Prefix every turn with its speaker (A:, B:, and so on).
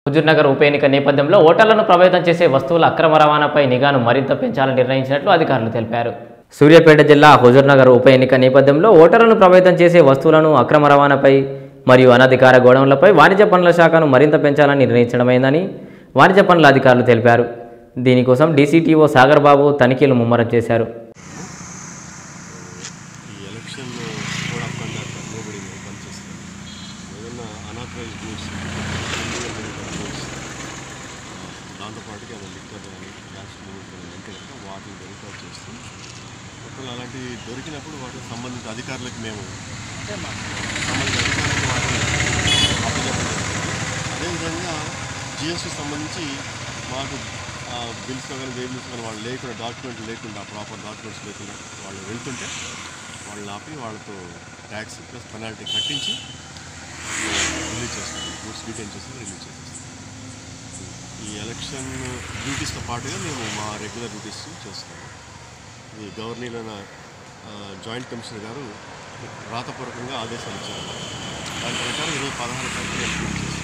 A: హుజూర్నగర్ ఉప ఎన్నిక నేపథ్యంలో ఓటర్లను ప్రభావితం చేసే వస్తువుల అక్రమ రవాణాపై నిఘాను మరింత పెంచాలని నిర్ణయించినట్లు అధికారులు తెలిపారు సూర్యాపేట జిల్లా హుజూర్నగర్ ఉప ఎన్నిక నేపథ్యంలో ఓటర్లను ప్రభావితం చేసే వస్తువులను అక్రమ రవాణాపై మరియు అనధికార గోడౌన్లపై వాణిజ్య పనుల శాఖను మరింత పెంచాలని నిర్ణయించడమైందని వాణిజ్య పనుల అధికారులు తెలిపారు దీనికోసం డీసీటీఓ సాగర్ బాబు తనిఖీలు ముమ్మరం చేశారు
B: ఈ election code of conduct nobody పనిచేస్తుంది ఏదైనా అనాథరైజ్ గూడ్స్ దాంతోపాటుగా ఏమైనా లిక్కర్ కానీ గ్యాస్ మూమెంట్ కానీ ఉంటే కనుక వాటిని వెరిఫై చేస్తూ ఒకవేళ అలాంటివి దొరికినప్పుడు వాటికి సంబంధిత అధికారులకు మేము సంబంధిత అధికారులకు వాటిని అప్పచెప్పడం జరుగుతుంది. అదేవిధంగా జిఎస్టీ సంబంధించి మాకు బిల్స్ కానీ వేబిల్స్ కానీ వాళ్ళు లేకుండా డాక్యుమెంట్ లేకుండా ప్రాపర్ డాక్యుమెంట్స్ లేకుండా వాళ్ళు వెళ్తుంటే వాళ్ళని ఆపి వాళ్ళతో ట్యాక్స్ ప్లస్ పెనాల్టీ కట్టించి రిలీజ్ చేస్తాం గూడ్స్ డీటెయిన్ చేసి రిలీజ్ చేస్తాం ఈ ఎలక్షన్ డ్యూటీస్తో పాటుగా మేము మా రెగ్యులర్ డ్యూటీస్ చేస్తాము ఇది గవర్నీలైన జాయింట్ కమిషనర్ గారు రాతపూర్వకంగా ఆదేశాలు ఇచ్చారు దాని ప్రకారం ఈరోజు పదహారు తారీఖు నేను డ్యూటీ చేస్తాను